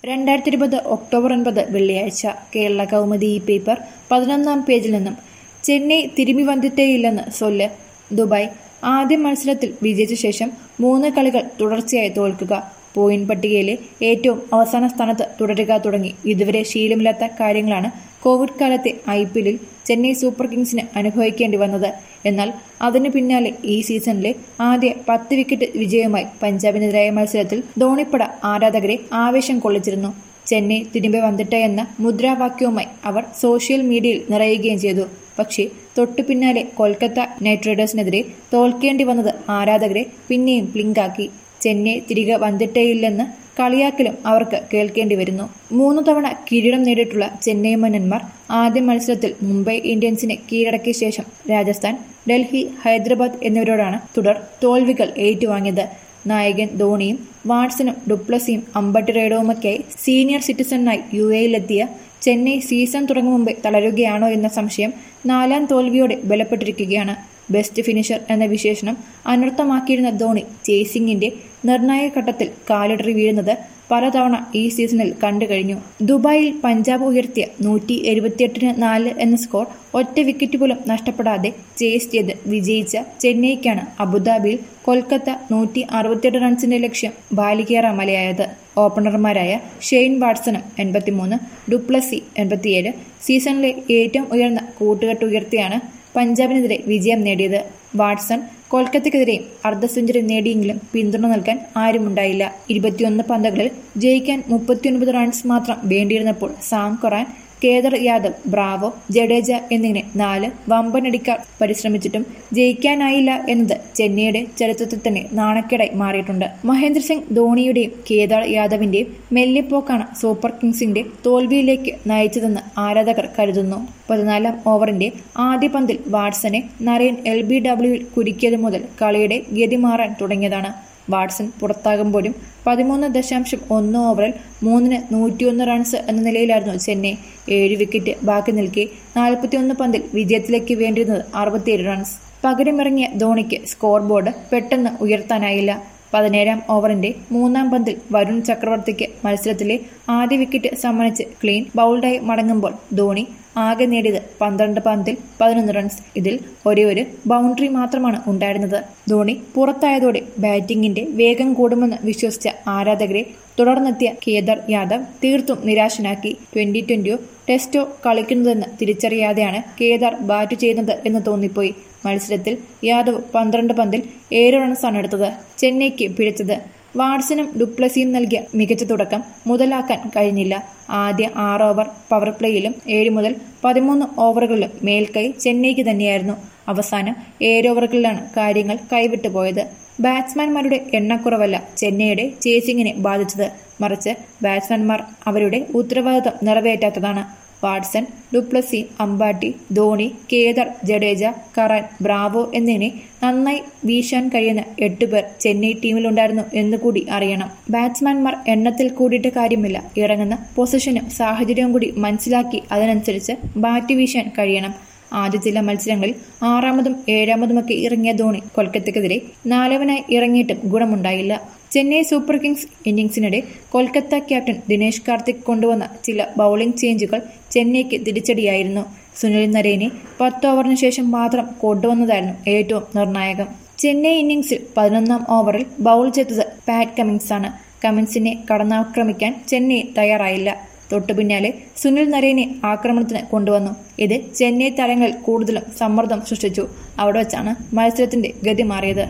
രണ്ടായിരത്തി ഇരുപത് ഒക്ടോബർ ഒൻപത് വെള്ളിയാഴ്ച കേരള കൗമുദി ഈ പേപ്പർ പതിനൊന്നാം പേജിൽ നിന്നും ചെന്നൈ തിരുമ്പി വന്നിട്ടേയില്ലെന്ന് സൊല്ല് ദുബായ് ആദ്യ മത്സരത്തിൽ വിജയിച്ച ശേഷം മൂന്ന് കളികൾ തുടർച്ചയായി തോൽക്കുക പോയിന്റ് പട്ടികയിലെ ഏറ്റവും അവസാന സ്ഥാനത്ത് തുടരുക തുടങ്ങി ഇതുവരെ ശീലമില്ലാത്ത കാര്യങ്ങളാണ് കോവിഡ് കാലത്തെ ഐ പി എല്ലിൽ ചെന്നൈ സൂപ്പർ കിങ്സിന് അനുഭവിക്കേണ്ടി വന്നത് എന്നാൽ അതിനു പിന്നാലെ ഈ സീസണിലെ ആദ്യ പത്ത് വിക്കറ്റ് വിജയവുമായി പഞ്ചാബിനെതിരായ മത്സരത്തിൽ ധോണിപ്പട ആരാധകരെ ആവേശം കൊള്ളിച്ചിരുന്നു ചെന്നൈ തിരുമ്പി വന്നിട്ട എന്ന മുദ്രാവാക്യവുമായി അവർ സോഷ്യൽ മീഡിയയിൽ നിറയുകയും ചെയ്തു പക്ഷേ തൊട്ടു പിന്നാലെ കൊൽക്കത്ത നൈറ്റ് റൈഡേഴ്സിനെതിരെ തോൽക്കേണ്ടി വന്നത് ആരാധകരെ പിന്നെയും പ്ലിങ്കാക്കി ചെന്നൈ തിരികെ വന്നിട്ടേയില്ലെന്ന് കളിയാക്കലും അവർക്ക് കേൾക്കേണ്ടി വരുന്നു മൂന്ന് തവണ കിരീടം നേടിയിട്ടുള്ള ചെന്നൈ മന്നന്മാർ ആദ്യ മത്സരത്തിൽ മുംബൈ ഇന്ത്യൻസിനെ കീഴടക്കിയ ശേഷം രാജസ്ഥാൻ ഡൽഹി ഹൈദരാബാദ് എന്നിവരോടാണ് തുടർ തോൽവികൾ ഏറ്റുവാങ്ങിയത് നായകൻ ധോണിയും വാട്സണും ഡുപ്ലസിയും അമ്പട്ടി റൈഡവുമൊക്കെയായി സീനിയർ സിറ്റിസണായി യു എയിലെത്തിയ ചെന്നൈ സീസൺ തുടങ്ങും മുമ്പേ തളരുകയാണോ എന്ന സംശയം നാലാം തോൽവിയോടെ ബലപ്പെട്ടിരിക്കുകയാണ് ബെസ്റ്റ് ഫിനിഷർ എന്ന വിശേഷണം അനർത്ഥമാക്കിയിരുന്ന ധോണി ചേസിംഗിന്റെ നിർണായക ഘട്ടത്തിൽ കാലിടറി വീഴുന്നത് പലതവണ ഈ സീസണിൽ കണ്ടു കഴിഞ്ഞു ദുബായിൽ പഞ്ചാബ് ഉയർത്തിയ നൂറ്റി എഴുപത്തിയെട്ടിന് നാല് എന്ന സ്കോർ ഒറ്റ വിക്കറ്റ് പോലും നഷ്ടപ്പെടാതെ ചേസ് ചെയ്ത് വിജയിച്ച ചെന്നൈക്കാണ് അബുദാബിയിൽ കൊൽക്കത്ത നൂറ്റി അറുപത്തിയെട്ട് റൺസിന്റെ ലക്ഷ്യം ബാലികേറ മലയായത് ഓപ്പണർമാരായ ഷെയ്ൻ വാട്സണും എൺപത്തിമൂന്ന് ഡുപ്ലസി എൺപത്തിയേഴ് സീസണിലെ ഏറ്റവും ഉയർന്ന കൂട്ടുകെട്ട് ഉയർത്തിയാണ് പഞ്ചാബിനെതിരെ വിജയം നേടിയത് വാട്സൺ കൊൽക്കത്തയ്ക്കെതിരെയും അർദ്ധ സെഞ്ചുറി നേടിയെങ്കിലും പിന്തുണ നൽകാൻ ആരുമുണ്ടായില്ല ഇരുപത്തിയൊന്ന് പന്തുകളിൽ ജയിക്കാൻ മുപ്പത്തിയൊൻപത് റൺസ് മാത്രം വേണ്ടിയിരുന്നപ്പോൾ Sam Curran Kedar Jadhav Bravo Jadeja എന്നിങ്ങനെ നാല് വമ്പനടിക്കാർ പരിശ്രമിച്ചിട്ടും ജയിക്കാനായില്ല എന്നത് ചെന്നൈയുടെ ചരിത്രത്തിൽ തന്നെ നാണക്കേടായി മാറിയിട്ടുണ്ട് മഹേന്ദ്ര സിംഗ് ധോണിയുടെയും കേദാർ യാദവിന്റെയും മെല്ലിപ്പോക്കാണ് സൂപ്പർ കിങ്സിന്റെ തോൽവിയിലേക്ക് നയിച്ചതെന്ന് ആരാധകർ കരുതുന്നു പതിനാലാം ഓവറിന്റെ ആദ്യ പന്തിൽ വാട്സനെ നരയൻ എൽ ബി ഡബ്ല്യുവിൽ കുരുക്കിയത് മുതൽ കളിയുടെ ഗതി മാറാൻ തുടങ്ങിയതാണ് വാട്സൺ പുറത്താകുമ്പോഴും പതിമൂന്ന് ദശാംശം ഒന്ന് ഓവറിൽ മൂന്നിന് നൂറ്റിയൊന്ന് റൺസ് എന്ന നിലയിലായിരുന്നു ചെന്നൈ ഏഴ് വിക്കറ്റ് ബാക്കി നിൽക്കെ നാൽപ്പത്തിയൊന്ന് പന്തിൽ വിജയത്തിലേക്ക് വേണ്ടിയിരുന്നത് അറുപത്തിയേഴ് റൺസ് പകരമിറങ്ങിയ ധോണിക്ക് സ്കോർ ബോർഡ് പെട്ടെന്ന് ഉയർത്താനായില്ല പതിനേഴാം ഓവറിന്റെ മൂന്നാം പന്തിൽ വരുൺ ചക്രവർത്തിക്ക് മത്സരത്തിലെ ആദ്യ വിക്കറ്റ് സമ്മാനിച്ച് ക്ലീൻ ബൗൾഡായി മടങ്ങുമ്പോൾ ധോണി ആകെ നേടിയത് പന്ത്രണ്ട് പന്തിൽ പതിനൊന്ന് റൺസ് ഇതിൽ ഒരേ ഒരു ബൗണ്ടറി മാത്രമാണ് ഉണ്ടായിരുന്നത് ധോണി പുറത്തായതോടെ ബാറ്റിംഗിന്റെ വേഗം കൂടുമെന്ന് വിശ്വസിച്ച ആരാധകരെ തുടർന്നെത്തിയ കേദർ യാദവ് തീർത്തും നിരാശനാക്കി ട്വന്റി ട്വന്റിയോ ടെസ്റ്റോ കളിക്കുന്നതെന്ന് തിരിച്ചറിയാതെയാണ് കേദാർ ബാറ്റ് ചെയ്യുന്നത് എന്ന് തോന്നിപ്പോയി മത്സരത്തിൽ യാദവ് പന്ത്രണ്ട് പന്തിൽ ഏഴ് റൺസാണ് എടുത്തത് ചെന്നൈക്ക് പിഴച്ചത് വാട്സണും ഡുപ്ലസിയും നൽകിയ മികച്ച തുടക്കം മുതലാക്കാൻ കഴിഞ്ഞില്ല ആദ്യ ആറ് ഓവർ പവർ പ്ലേയിലും ഏഴ് മുതൽ പതിമൂന്ന് ഓവറുകളിലും മേൽക്കൈ ചെന്നൈക്ക് തന്നെയായിരുന്നു അവസാനം ഏഴ് ഓവറുകളിലാണ് കാര്യങ്ങൾ കൈവിട്ടു പോയത് ബാറ്റ്സ്മാൻമാരുടെ എണ്ണക്കുറവല്ല ചെന്നൈയുടെ ചേസിങ്ങിനെ ബാധിച്ചത് മറിച്ച് ബാറ്റ്സ്മാൻമാർ അവരുടെ ഉത്തരവാദിത്തം നിറവേറ്റാത്തതാണ് Watson du Plessis Ambati Dhoni Kedar Jadeja Curran Bravo എന്നിങ്ങനെ നന്നായി വീശാൻ കഴിയുന്ന എട്ടുപേർ ചെന്നൈ ടീമിലുണ്ടായിരുന്നു എന്ന് കൂടി അറിയണം ബാറ്റ്സ്മാൻമാർ എണ്ണത്തിൽ കൂടിയിട്ട് കാര്യമില്ല ഇറങ്ങുന്ന പൊസിഷനും സാഹചര്യവും കൂടി മനസ്സിലാക്കി അതിനനുസരിച്ച് ബാറ്റ് വീശാൻ കഴിയണം ആദ്യ ചില മത്സരങ്ങളിൽ ആറാമതും ഏഴാമതുമൊക്കെ ഇറങ്ങിയ ധോണി കൊൽക്കത്തയ്ക്കെതിരെ നാലവനായി ഇറങ്ങിയിട്ടും ഗുണമുണ്ടായില്ല ചെന്നൈ സൂപ്പർ കിങ്സ് ഇന്നിംഗ്സിനിടെ കൊൽക്കത്ത ക്യാപ്റ്റൻ ദിനേശ് കാർത്തിക് കൊണ്ടുവന്ന ചില ബൌളിംഗ് ചേഞ്ചുകൾ ചെന്നൈക്ക് തിരിച്ചടിയായിരുന്നു സുനിൽ നരേനെ പത്ത് ഓവറിന് ശേഷം മാത്രം കൊണ്ടുവന്നതായിരുന്നു ഏറ്റവും നിർണായകം ചെന്നൈ ഇന്നിംഗ്സിൽ പതിനൊന്നാം ഓവറിൽ ബൌൾ ചെയ്തത് പാറ്റ് കമിൻസ് ആണ് കമിൻസിനെ കടന്നാക്രമിക്കാൻ ചെന്നൈ തയ്യാറായില്ല തൊട്ടു പിന്നാലെ സുനിൽ നരേനെ ആക്രമണത്തിന് കൊണ്ടുവന്നു ഇത് ചെന്നൈ താരങ്ങളിൽ കൂടുതലും സമ്മർദ്ദം സൃഷ്ടിച്ചു അവിടെ വെച്ചാണ് മത്സരത്തിന്റെ ഗതി മാറിയത്